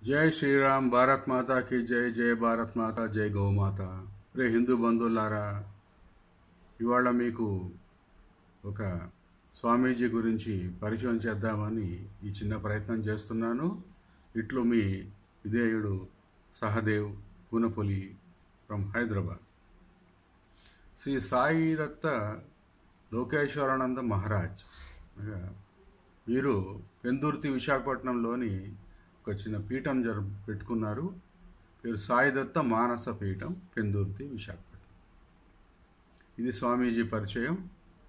జై శ్రీరామ్ భారత్ మాతాకి జై జై భారత్ మాత జై గౌమాత రే హిందూ బంధువులారా ఇవాళ మీకు ఒక స్వామీజీ గురించి పరిచయం చేద్దామని ఈ చిన్న ప్రయత్నం చేస్తున్నాను ఇట్లు మీ విధేయుడు సహదేవ్ పూనపొలి ఫ్రమ్ హైదరాబాద్ శ్రీ సాయి దత్త లోకేశ్వరానంద మహారాజ్ అనగా వీరు పెందుర్తి విశాఖపట్నంలోని ఒక చిన్న పీఠం జరు పెట్టుకున్నారు పేరు సాయిదత్త మానస పీఠం పెందుర్తి విశాఖపట్నం ఇది స్వామీజీ పరిచయం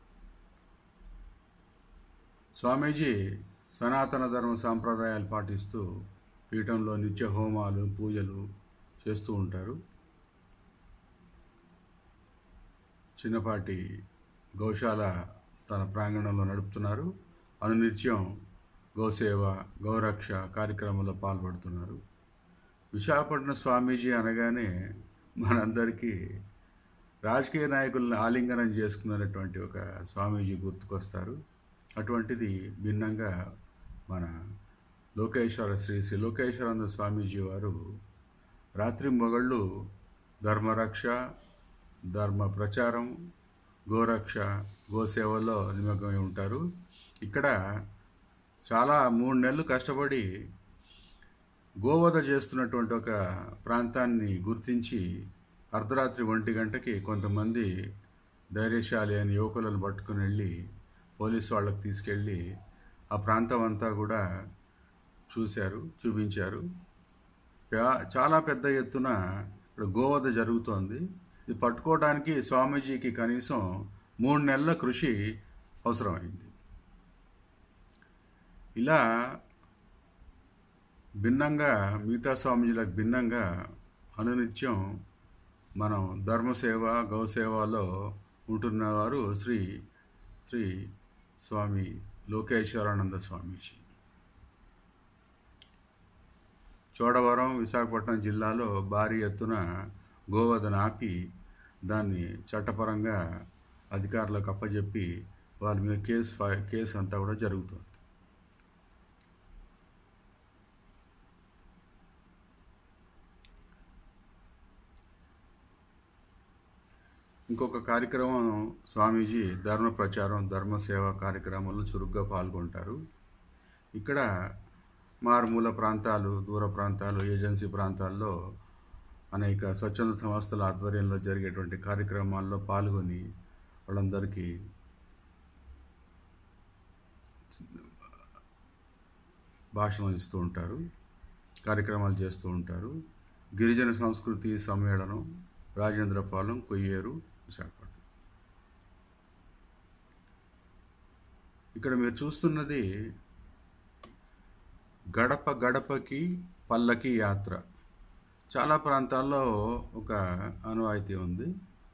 స్వామీజీ సనాతన ధర్మ సాంప్రదాయాలు పాటిస్తూ పీఠంలో నిత్య హోమాలు పూజలు చేస్తూ ఉంటారు చిన్నపాటి గోశాల తన ప్రాంగణంలో నడుపుతున్నారు అనునిత్యం గోసేవ గౌరక్ష కార్యక్రమంలో పాల్పడుతున్నారు విశాఖపట్నం స్వామీజీ అనగానే మనందరికీ రాజకీయ నాయకులను ఆలింగనం చేసుకున్నటువంటి ఒక స్వామీజీ గుర్తుకొస్తారు అటువంటిది భిన్నంగా మన లోకేశ్వర శ్రీ శ్రీ లోకేశ్వరానంద స్వామీజీ వారు రాత్రి మొగళ్ళు ధర్మరక్ష ధర్మ ప్రచారం గోరక్ష గోసేవలో నిమగ్నమై ఉంటారు ఇక్కడ చాలా మూడు నెలలు కష్టపడి గోవధ చేస్తున్నటువంటి ఒక ప్రాంతాన్ని గుర్తించి అర్ధరాత్రి ఒంటి గంటకి కొంతమంది ధైర్యశాలి అని యువకులను పట్టుకుని వెళ్ళి పోలీసు వాళ్ళకి తీసుకెళ్ళి ఆ ప్రాంతం అంతా కూడా చూశారు చూపించారు పా- చాలా పెద్ద ఎత్తున ఇక్కడ గోవధ జరుగుతోంది ఇది పట్టుకోవడానికి స్వామీజీకి కనీసం మూడు నెలల కృషి అవసరమైంది ఇలా భిన్నంగా మిగతా స్వామీజీలకు భిన్నంగా అనునిత్యం మనం ధర్మసేవ గౌసేవలో ఉంటున్నవారు శ్రీ శ్రీ స్వామి లోకేశ్వరానంద స్వామీజీ చోడవరం విశాఖపట్నం జిల్లాలో భారీ ఎత్తున గోవధను ఆపి దాన్ని చట్టపరంగా అధికారులకు అప్పజెప్పి వాళ్ళ మీద కేసు ఫై- కేసు అంతా కూడా జరుగుతుంది ఇంకొక కార్యక్రమం స్వామీజీ ధర్మ ప్రచారం ధర్మ సేవ కార్యక్రమంలో చురుగ్గా పాల్గొంటారు ఇక్కడ మారుమూల ప్రాంతాలు దూర ప్రాంతాలు ఏజెన్సీ ప్రాంతాల్లో అనేక స్వచ్ఛంద సంస్థల ఆధ్వర్యంలో జరిగేటువంటి కార్యక్రమాల్లో పాల్గొని వాళ్ళందరికీ భాషణం ఇస్తూ ఉంటారు కార్యక్రమాలు చేస్తూ ఉంటారు గిరిజన సంస్కృతి సమ్మేళనం రాజేంద్రపాలెం కొయ్యేరు విశాఖపట్నం ఇక్కడ మీరు చూస్తున్నది గడప గడపకి పల్లకి యాత్ర చాలా ప్రాంతాల్లో ఒక అనువాయితీ ఉంది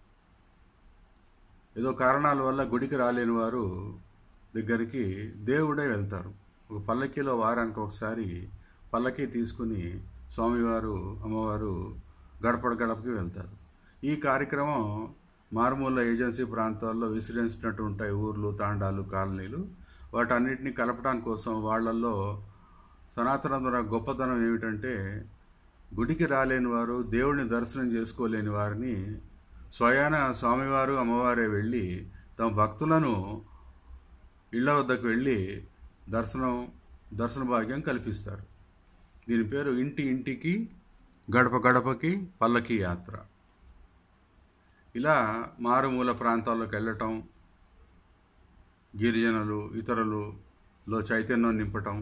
ఏదో కారణాల వల్ల గుడికి రాలేని వారు దగ్గరికి దేవుడే వెళ్తారు ఒక పల్లకీలో వారానికి ఒకసారి పల్లకీ తీసుకుని స్వామివారు అమ్మవారు గడపడ గడపకి వెళ్తారు ఈ కార్యక్రమం మారుమూల ఏజెన్సీ ప్రాంతాల్లో విసిరించినట్టు ఉంటాయి ఊర్లు తాండాలు కాలనీలు వాటన్నిటిని కలపడానికి కోసం వాళ్ళల్లో సనాతన ధర్మ గొప్పతనం ఏమిటంటే గుడికి రాలేని వారు దేవుడిని దర్శనం చేసుకోలేని వారిని స్వయాన స్వామివారు అమ్మవారే వెళ్ళి తమ భక్తులను ఇళ్ల వద్దకు వెళ్ళి దర్శనం దర్శన భాగ్యం కల్పిస్తారు దీని పేరు ఇంటి ఇంటికి గడప గడపకి పల్లకి యాత్ర ఇలా మారుమూల ప్రాంతాల్లోకి వెళ్ళటం గిరిజనులు ఇతరులలో చైతన్యం నింపటం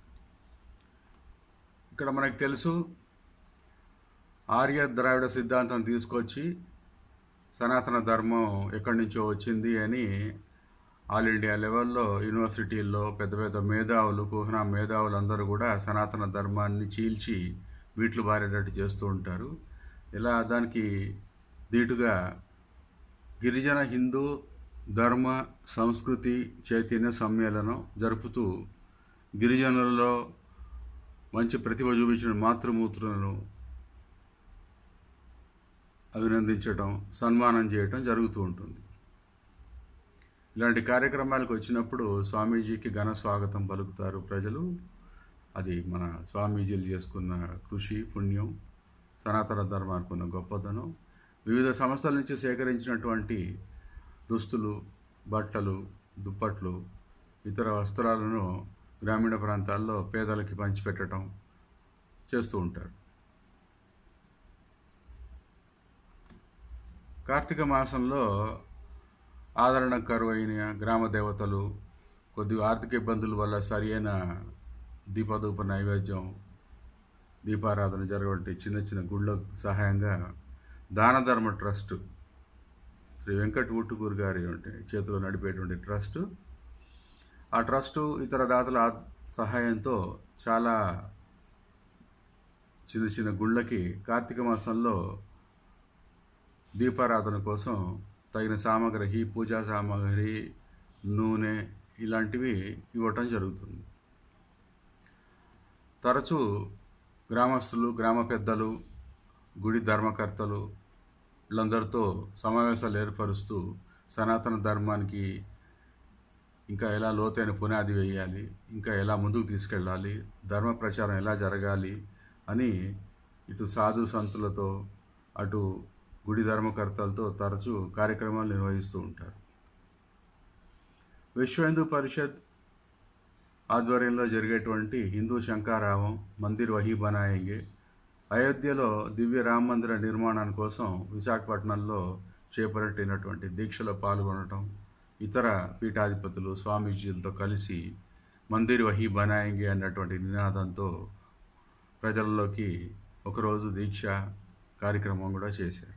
ఇక్కడ మనకు తెలుసు ఆర్య ద్రావిడ సిద్ధాంతం తీసుకొచ్చి సనాతన ధర్మం ఎక్కడి నుంచో వచ్చింది అని ఆల్ ఇండియా లెవెల్లో యూనివర్సిటీల్లో పెద్ద పెద్ద మేధావులు కుహనా మేధావులు అందరూ కూడా సనాతన ధర్మాన్ని చీల్చి వీట్లు బారేటట్టు చేస్తూ ఉంటారు ఇలా దానికి ధీటుగా గిరిజన హిందూ ధర్మ సంస్కృతి చైతన్య సమ్మేళనం జరుపుతూ గిరిజనులలో మంచి ప్రతిభ చూపించిన మాతృమూర్తులను అభినందించటం సన్మానం చేయటం జరుగుతూ ఉంటుంది ఇలాంటి కార్యక్రమాలకు వచ్చినప్పుడు స్వామీజీకి ఘన స్వాగతం పలుకుతారు ప్రజలు అది మన స్వామీజీలు చేసుకున్న కృషి పుణ్యం సనాతన ధర్మానికి ఉన్న గొప్పతనం వివిధ సంస్థల నుంచి సేకరించినటువంటి దుస్తులు బట్టలు దుప్పట్లు ఇతర వస్త్రాలను గ్రామీణ ప్రాంతాల్లో పేదలకి పంచిపెట్టడం చేస్తూ ఉంటారు కార్తీక మాసంలో ఆదరణ కరువైన గ్రామ దేవతలు కొద్దిగా ఆర్థిక ఇబ్బందుల వల్ల సరియైన దీపధూప నైవేద్యం దీపారాధన జరగబట్టి చిన్న చిన్న గుళ్ళకు సహాయంగా దాన ధర్మ ట్రస్ట్ శ్రీ వెంకట ముట్టుకూరు గారి చేతిలో నడిపేటువంటి ట్రస్ట్ ఆ ట్రస్టు ఇతర దాతల ఆ- సహాయంతో చాలా చిన్న చిన్న గుళ్ళకి కార్తీక మాసంలో దీపారాధన కోసం తగిన సామాగ్రి పూజా సామాగ్రి నూనె ఇలాంటివి ఇవ్వటం జరుగుతుంది తరచూ గ్రామస్తులు గ్రామ పెద్దలు గుడి ధర్మకర్తలు వీళ్ళందరితో సమావేశాలు ఏర్పరుస్తూ సనాతన ధర్మానికి ఇంకా ఎలా లోతైన పునాది వేయాలి ఇంకా ఎలా ముందుకు తీసుకెళ్ళాలి ధర్మ ప్రచారం ఎలా జరగాలి అని ఇటు సాధు సంతులతో అటు గుడి ధర్మకర్తలతో తరచూ కార్యక్రమాలు నిర్వహిస్తూ ఉంటారు విశ్వ హిందూ పరిషత్ ఆధ్వర్యంలో జరిగేటువంటి హిందూ శంకారావం మందిర్ వహీ బనాయింగే అయోధ్యలో దివ్య రామ మందిర నిర్మాణాని కోసం విశాఖపట్నంలో చేపట్టినటువంటి దీక్షలో పాల్గొనటం ఇతర పీఠాధిపతులు స్వామీజీలతో కలిసి మందిర్ వహీ బనాయింగే అన్నటువంటి నినాదంతో ప్రజల్లోకి ఒకరోజు దీక్ష కార్యక్రమం కూడా చేశారు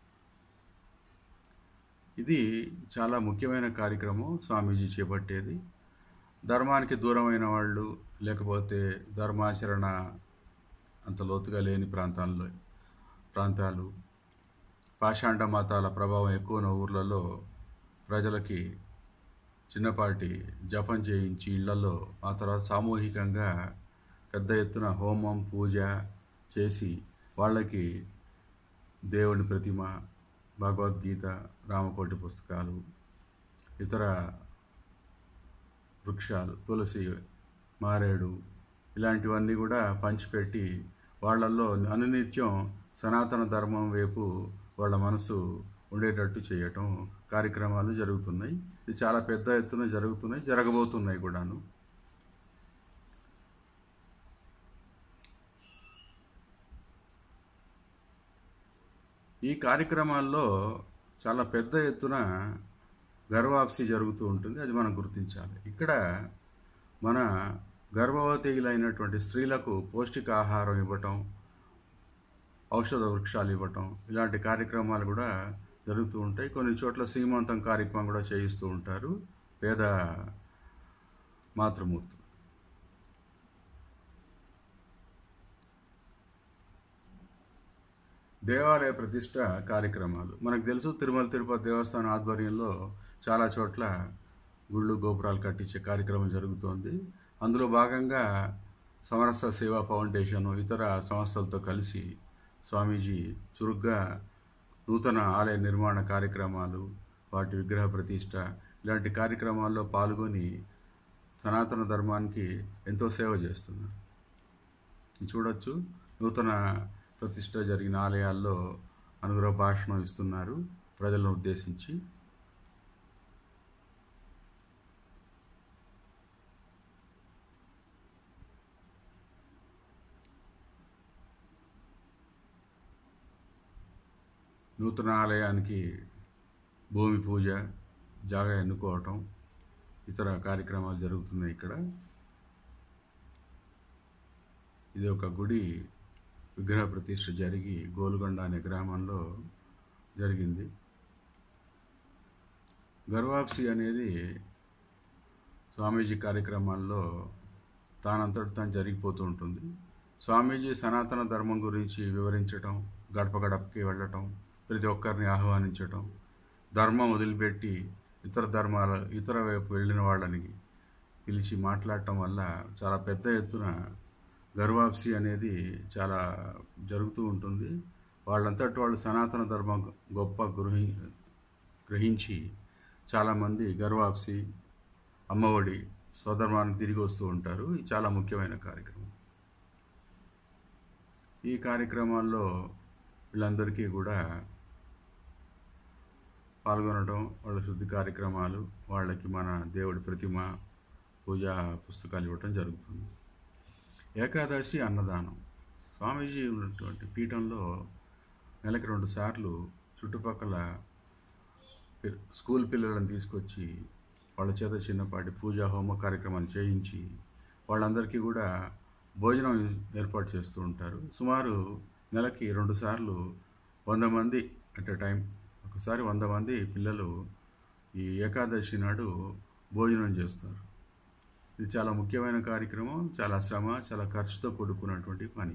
ఇది చాలా ముఖ్యమైన కార్యక్రమం స్వామీజీ చేపట్టేది ధర్మానికి దూరమైన వాళ్ళు లేకపోతే ధర్మాచరణ అంత లోతుగా లేని ప్రాంతాల్లో ప్రాంతాలు పాషాండ మతాల ప్రభావం ఎక్కువ ఉన్న ఊర్లలో ప్రజలకి చిన్నపాటి జపం చేయించి ఇళ్లలో ఆ తర్వాత సామూహికంగా పెద్ద ఎత్తున హోమం పూజ చేసి వాళ్ళకి దేవుని ప్రతిమ భగవద్గీత రామకోటి పుస్తకాలు ఇతర వృక్షాలు తులసి మారేడు ఇలాంటివన్నీ కూడా పంచిపెట్టి వాళ్ళల్లో అనునిత్యం సనాతన ధర్మం వైపు వాళ్ళ మనసు ఉండేటట్టు చేయటం కార్యక్రమాలు జరుగుతున్నాయి ఇది చాలా పెద్ద ఎత్తున జరుగుతున్నాయి జరగబోతున్నాయి కూడాను ఈ కార్యక్రమాల్లో చాలా పెద్ద ఎత్తున గర్భాప్సి జరుగుతూ ఉంటుంది అది మనం గుర్తించాలి ఇక్కడ మన గర్భవతిలైనటువంటి స్త్రీలకు పౌష్టికాహారం ఇవ్వటం ఔషధ వృక్షాలు ఇవ్వటం ఇలాంటి కార్యక్రమాలు కూడా జరుగుతూ ఉంటాయి కొన్ని చోట్ల సీమంతం కార్యక్రమం కూడా చేయిస్తూ ఉంటారు పేద మాతృమూర్తులు దేవాలయ ప్రతిష్ట కార్యక్రమాలు మనకు తెలుసు తిరుమల తిరుపతి దేవస్థానం ఆధ్వర్యంలో చాలా చోట్ల గుళ్ళు గోపురాలు కట్టించే కార్యక్రమం జరుగుతోంది అందులో భాగంగా సమరస సేవా ఫౌండేషన్ ఇతర సంస్థలతో కలిసి స్వామీజీ చురుగ్గా నూతన ఆలయ నిర్మాణ కార్యక్రమాలు వాటి విగ్రహ ప్రతిష్ట ఇలాంటి కార్యక్రమాల్లో పాల్గొని సనాతన ధర్మానికి ఎంతో సేవ చేస్తున్నారు చూడొచ్చు నూతన ప్రతిష్ట జరిగిన ఆలయాల్లో అనుగ్రహ భాషణం ఇస్తున్నారు ప్రజలను ఉద్దేశించి నూతన ఆలయానికి భూమి పూజ జాగా ఎన్నుకోవటం ఇతర కార్యక్రమాలు జరుగుతున్నాయి ఇక్కడ ఇది ఒక గుడి విగ్రహ ప్రతిష్ఠ జరిగి గోలుగొండ అనే గ్రామంలో జరిగింది గర్వాప్సి అనేది స్వామీజీ కార్యక్రమాల్లో తానంతటి తాను జరిగిపోతూ ఉంటుంది స్వామీజీ సనాతన ధర్మం గురించి వివరించటం గడప గడపకి వెళ్ళటం ప్రతి ఒక్కరిని ఆహ్వానించటం ధర్మం వదిలిపెట్టి ఇతర ధర్మాల ఇతర వైపు వెళ్ళిన వాళ్ళని పిలిచి మాట్లాడటం వల్ల చాలా పెద్ద ఎత్తున గర్వాప్సి అనేది చాలా జరుగుతూ ఉంటుంది వాళ్ళంతటి వాళ్ళు సనాతన ధర్మం గొప్ప గృహి గ్రహించి చాలామంది గర్వాప్సి అమ్మఒడి స్వధర్మానికి తిరిగి వస్తూ ఉంటారు ఇది చాలా ముఖ్యమైన కార్యక్రమం ఈ కార్యక్రమాల్లో వీళ్ళందరికీ కూడా పాల్గొనడం వాళ్ళ శుద్ధి కార్యక్రమాలు వాళ్ళకి మన దేవుడి ప్రతిమ పూజా పుస్తకాలు ఇవ్వటం జరుగుతుంది ఏకాదశి అన్నదానం స్వామీజీ ఉన్నటువంటి పీఠంలో నెలకి రెండు సార్లు చుట్టుపక్కల పి- స్కూల్ పిల్లలను తీసుకొచ్చి వాళ్ళ చేత చిన్నపాటి పూజా హోమ కార్యక్రమాలు చేయించి వాళ్ళందరికీ కూడా భోజనం ఏర్పాటు చేస్తూ ఉంటారు సుమారు నెలకి రెండు సార్లు వంద మంది అట్ ఎ టైం ఒకసారి వంద మంది పిల్లలు ఈ ఏకాదశి నాడు భోజనం చేస్తారు ఇది చాలా ముఖ్యమైన కార్యక్రమం చాలా శ్రమ చాలా ఖర్చుతో కూడుకున్నటువంటి పని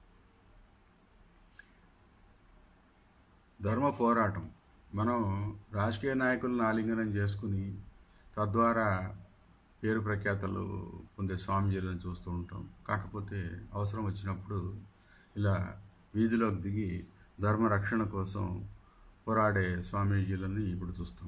ధర్మ పోరాటం మనం రాజకీయ నాయకులను ఆలింగనం చేసుకుని తద్వారా పేరు ప్రఖ్యాతలు పొందే స్వామీజీలను చూస్తూ ఉంటాం కాకపోతే అవసరం వచ్చినప్పుడు ఇలా వీధిలోకి దిగి ధర్మ రక్షణ కోసం పోరాడే స్వామీజీలను ఇప్పుడు చూస్తాం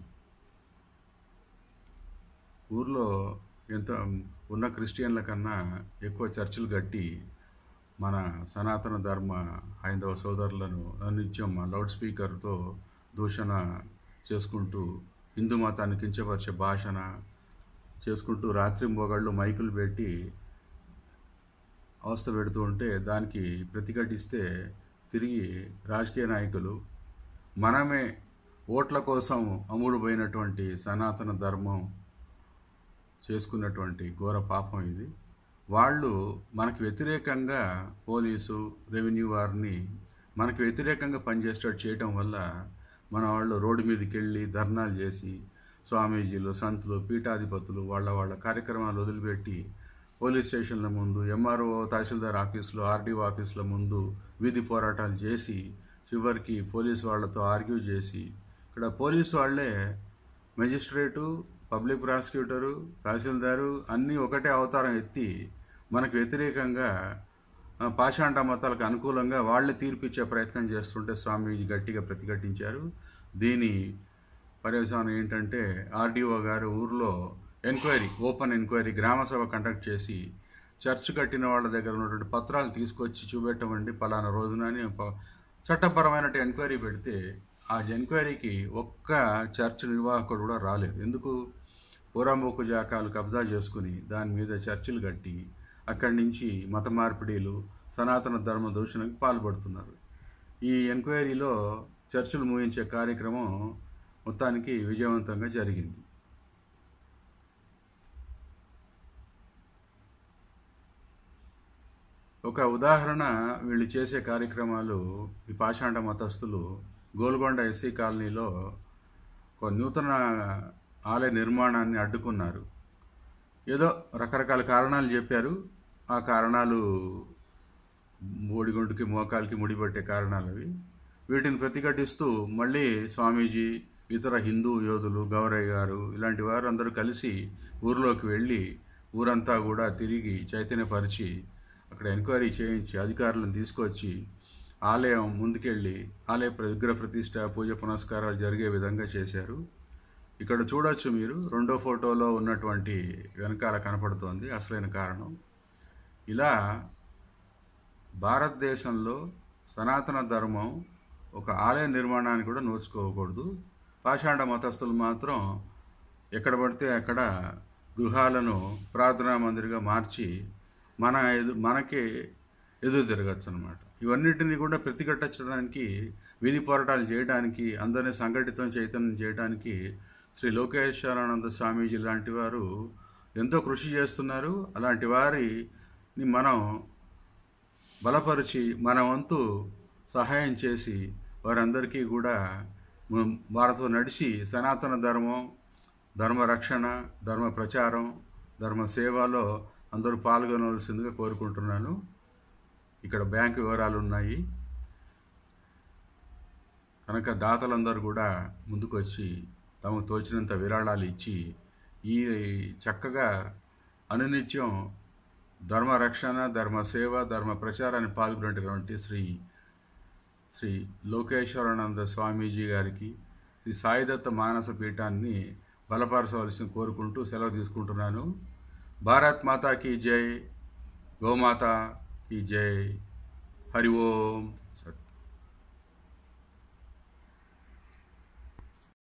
ఊర్లో ఎంత ఉన్న క్రిస్టియన్ల కన్నా ఎక్కువ చర్చిలు కట్టి మన సనాతన ధర్మ హైందవ సోదరులను నిత్యం లౌడ్ స్పీకర్తో దూషణ చేసుకుంటూ హిందూ మతాన్ని కించపరిచే భాషన చేసుకుంటూ రాత్రి మొగళ్ళు మైకులు పెట్టి అవస్థ పెడుతూ ఉంటే దానికి ప్రతిఘటిస్తే తిరిగి రాజకీయ నాయకులు మనమే ఓట్ల కోసం అమ్ముడు పోయినటువంటి సనాతన ధర్మం చేసుకున్నటువంటి ఘోర పాపం ఇది వాళ్ళు మనకు వ్యతిరేకంగా పోలీసు రెవెన్యూ వారిని మనకు వ్యతిరేకంగా పనిచేసేటట్టు చేయటం వల్ల మన వాళ్ళు రోడ్డు మీదకి వెళ్ళి ధర్నాలు చేసి స్వామీజీలు సంతులు పీఠాధిపతులు వాళ్ళ వాళ్ళ కార్యక్రమాలు వదిలిపెట్టి పోలీస్ స్టేషన్ల ముందు ఎంఆర్ఓ తహసీల్దార్ ఆఫీసులో ఆర్డీఓ ఆఫీసుల ముందు వీధి పోరాటాలు చేసి చివరికి పోలీస్ వాళ్ళతో ఆర్గ్యూ చేసి ఇక్కడ పోలీస్ వాళ్ళే మెజిస్ట్రేటు పబ్లిక్ ప్రాసిక్యూటరు తహసీల్దారు అన్నీ ఒకటే అవతారం ఎత్తి మనకు వ్యతిరేకంగా ఆ, పాషాండ మతాలకు అనుకూలంగా వాళ్ళే తీర్పిచ్చే ప్రయత్నం చేస్తుంటే స్వామీజీ గట్టిగా ప్రతిఘటించారు దీని పర్యవసానం ఏంటంటే ఆర్డీఓ గారు ఊర్లో ఎంక్వైరీ ఓపెన్ ఎంక్వైరీ గ్రామ సభ కండక్ట్ చేసి చర్చ్ కట్టిన వాళ్ళ దగ్గర ఉన్నటువంటి పత్రాలు తీసుకొచ్చి చూపెట్టమండి పలానా రోజున అని ప- చట్టపరమైన ఎంక్వైరీ పెడితే ఆ ఎంక్వైరీకి ఒక్క చర్చ్ నిర్వాహకుడు కూడా రాలేదు ఎందుకు పూరంబోకు జాకాలు కబ్జా చేసుకుని దాని మీద చర్చిలు కట్టి అక్కడి నుంచి మత మార్పిడీలు సనాతన ధర్మ దూషణకు పాల్పడుతున్నారు ఈ ఎంక్వైరీలో చర్చలు ముగించే కార్యక్రమం మొత్తానికి విజయవంతంగా జరిగింది ఒక ఉదాహరణ వీళ్ళు చేసే కార్యక్రమాలు ఈ పాషాండ మతస్థులు గోల్కొండ ఎస్సీ కాలనీలో ఒక నూతన ఆలయ నిర్మాణాన్ని అడ్డుకున్నారు ఏదో రకరకాల కారణాలు చెప్పారు ఆ కారణాలు బోడిగుండుకి మోకాలకి ముడిపట్టే కారణాలు అవి వీటిని ప్రతిఘటిస్తూ మళ్ళీ స్వామీజీ ఇతర హిందూ యోధులు గౌరయ్య గారు ఇలాంటి వారు అందరూ కలిసి ఊర్లోకి వెళ్ళి ఊరంతా కూడా తిరిగి చైతన్యపరిచి అక్కడ ఎంక్వైరీ చేయించి అధికారులను తీసుకొచ్చి ఆలయం ముందుకెళ్ళి ఆలయ ప్ర- విగ్రహ ప్రతిష్ట పూజ పునస్కారాలు జరిగే విధంగా చేశారు ఇక్కడ చూడొచ్చు మీరు రెండో ఫోటోలో ఉన్నటువంటి వెనకాల కనపడుతోంది అసలైన కారణం ఇలా భారతదేశంలో సనాతన ధర్మం ఒక ఆలయ నిర్మాణాన్ని కూడా నోచుకోకూడదు పాషాండ మతస్థులు మాత్రం ఎక్కడ పడితే అక్కడ గృహాలను ప్రార్థనా మందిరిగా మార్చి మన ఎదు మనకి ఎదురు తిరగచ్చు అనమాట ఇవన్నిటిని కూడా ప్రతిఘటించడానికి వీధి పోరాటాలు చేయడానికి అందరినీ సంఘటితం చైతన్యం చేయడానికి శ్రీ లోకేశ్వరానంద స్వామీజీ లాంటి వారు ఎంతో కృషి చేస్తున్నారు అలాంటి వారిని మనం బలపరిచి మన వంతు సహాయం చేసి వారందరికీ కూడా మ- వారితో నడిచి సనాతన ధర్మం ధర్మ రక్షణ ధర్మ ప్రచారం ధర్మ సేవలో అందరూ పాల్గొనవలసిందిగా కోరుకుంటున్నాను ఇక్కడ బ్యాంక్ వివరాలు ఉన్నాయి కనుక దాతలందరూ కూడా ముందుకొచ్చి తమకు తోచినంత విరాళాలు ఇచ్చి ఈ చక్కగా అనునిత్యం ధర్మ రక్షణ ధర్మ సేవ ధర్మ ప్రచారాన్ని పాల్గొనేటువంటి శ్రీ శ్రీ లోకేశ్వరానంద స్వామీజీ గారికి శ్రీ సాయిదత్త మానస పీఠాన్ని బలపరచవలసిన కోరుకుంటూ సెలవు తీసుకుంటున్నాను భారత్ మాతా కీ జై గోమాత కీ జై హరి ఓం